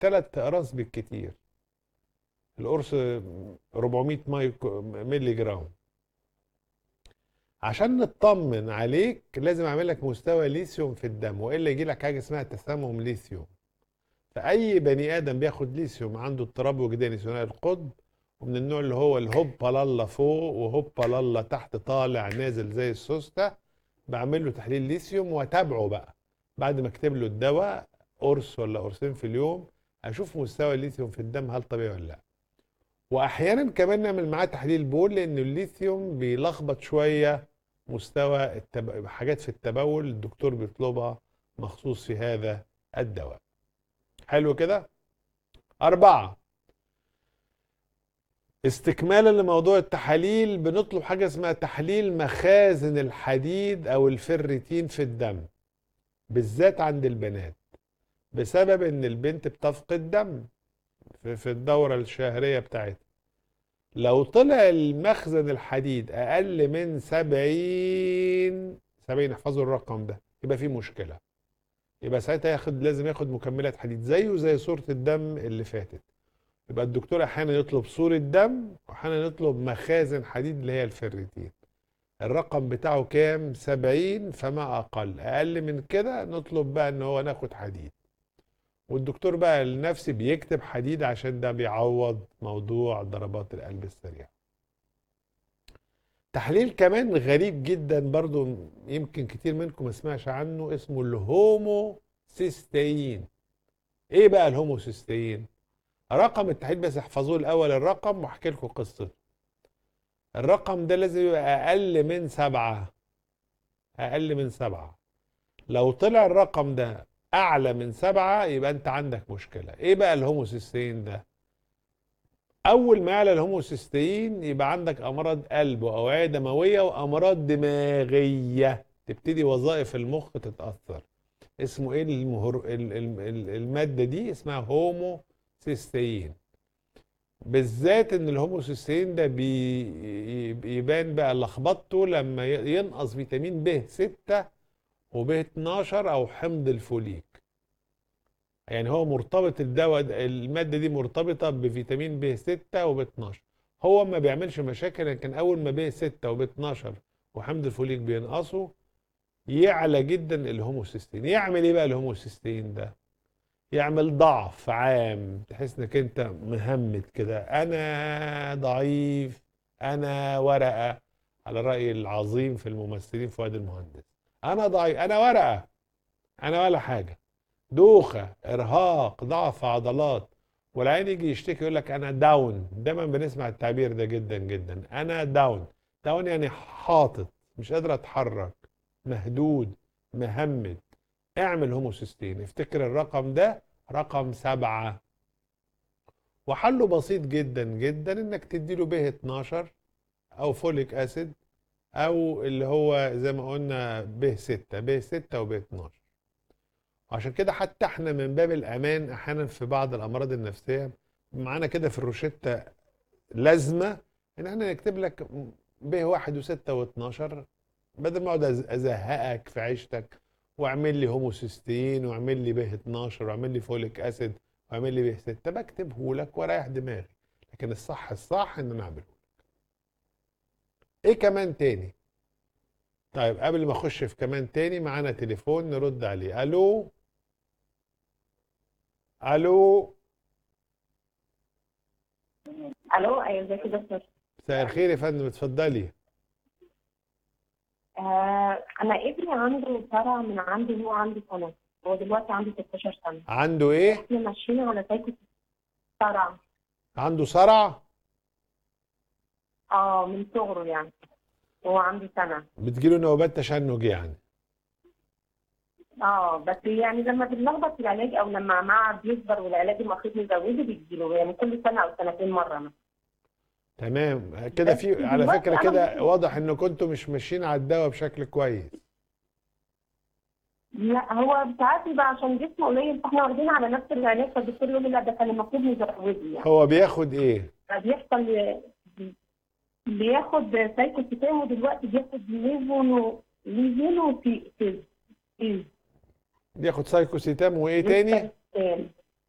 ثلاث اقراص بالكتير القرص 400 مايكرو مللي جرام عشان نطمن عليك لازم اعمل لك مستوى ليثيوم في الدم والا يجي لك حاجه اسمها تسمم ليثيوم فاي بني ادم بياخد ليثيوم عنده اضطراب وجداني ثنائي القطب ومن النوع اللي هو الهوبا لالا فوق وهوبا لالا تحت طالع نازل زي السوسته بعمل له تحليل ليثيوم واتابعه بقى بعد ما اكتب له الدواء قرص ولا قرصين في اليوم اشوف مستوى الليثيوم في الدم هل طبيعي ولا لا واحيانا كمان نعمل معاه تحليل بول لان الليثيوم بيلخبط شويه مستوى التب... حاجات في التبول الدكتور بيطلبها مخصوص في هذا الدواء حلو كده أربعة استكمالا لموضوع التحاليل بنطلب حاجة اسمها تحليل مخازن الحديد أو الفريتين في الدم بالذات عند البنات بسبب ان البنت بتفقد دم في في الدورة الشهرية بتاعتها لو طلع المخزن الحديد اقل من 70 70 احفظوا الرقم ده يبقى في مشكلة يبقى ساعتها ياخد لازم ياخد مكملات حديد زيه زي صورة الدم اللي فاتت يبقى الدكتور احيانا يطلب صورة دم واحيانا يطلب مخازن حديد اللي هي الفريتين الرقم بتاعه كام 70 فما اقل اقل من كده نطلب بقى ان هو ناخد حديد والدكتور بقى النفسي بيكتب حديد عشان ده بيعوض موضوع ضربات القلب السريعة تحليل كمان غريب جدا برضو يمكن كتير منكم ما سمعش عنه اسمه الهوموسيستين ايه بقى الهوموسيستين رقم التحليل بس احفظوه الاول الرقم واحكي لكم قصته الرقم ده لازم يبقى اقل من سبعة اقل من سبعة لو طلع الرقم ده اعلى من سبعة يبقى انت عندك مشكلة ايه بقى الهوموسيستين ده اول ما يعلى الهوموسيستين يبقى عندك امراض قلب واوعية دموية وامراض دماغية تبتدي وظائف المخ تتأثر اسمه ايه المهر... ال- ال- ال- المادة دي اسمها هوموسيستين بالذات ان الهوموسيستين ده بي- بيبان بقى لخبطته لما ي- ينقص فيتامين ب 6 وب 12 او حمض الفوليك يعني هو مرتبط الدواء ده- الماده دي مرتبطه بفيتامين ب 6 وب 12 هو ما بيعملش مشاكل لكن اول ما ب 6 وب 12 وحمض الفوليك بينقصوا يعلى جدا الهوموسيستين يعمل ايه بقى الهوموسيستين ده يعمل ضعف عام تحس انك انت مهمد كده انا ضعيف انا ورقه على راي العظيم في الممثلين فؤاد المهندس انا ضعيف انا ورقه انا ولا حاجه دوخه ارهاق ضعف عضلات والعين يجي يشتكي يقول لك انا داون دايما بنسمع التعبير ده جدا جدا انا داون داون يعني حاطط مش قادر اتحرك مهدود مهمد اعمل هوموسيستين افتكر الرقم ده رقم سبعة وحله بسيط جدا جدا انك تديله ب 12 او فوليك اسيد او اللي هو زي ما قلنا ب 6 ب 6 وب 12 عشان كده حتى احنا من باب الامان احيانا في بعض الامراض النفسيه معانا كده في الروشته لازمه ان احنا نكتب لك ب 1 و6 و12 بدل ما اقعد أز- ازهقك في عيشتك واعمل لي هوموسيستين واعمل لي ب 12 واعمل لي فوليك اسيد واعمل لي ب 6 بكتبه لك واريح دماغي لكن الصح الصح ان انا اعمله ايه كمان تاني طيب قبل ما اخش في كمان تاني معانا تليفون نرد عليه الو الو الو ايوه ازيك يا دكتور مساء الخير يا فندم اتفضلي آه انا ابني عنده صرع من عنده هو عنده سنه هو دلوقتي عنده 16 سنه عنده ايه احنا ماشيين على سايكو صرع عنده صرع اه من صغره يعني هو عنده سنه بتجيله نوبات تشنج يعني اه بس يعني لما بنلخبط في العلاج او لما مع بيكبر والعلاج المفروض نزوده بيجيله يعني كل سنه او سنتين مره مثلا تمام كده في بس على دلوقتي فكرة أنا كده ممكن- واضح ان كنتوا مش ماشيين على الدواء بشكل كويس لا هو ساعات بيبقى عشان جسمه قليل فاحنا واخدين على نفس العلاج فالدكتور يقول لي لا ده كان المفروض نزوده يعني هو بياخد ايه فبيحصل بياخد سايكوسيتام ودلوقتي بياخد ليفونو ليفونو في في في بياخد سايكوسيتام وايه تاني لسه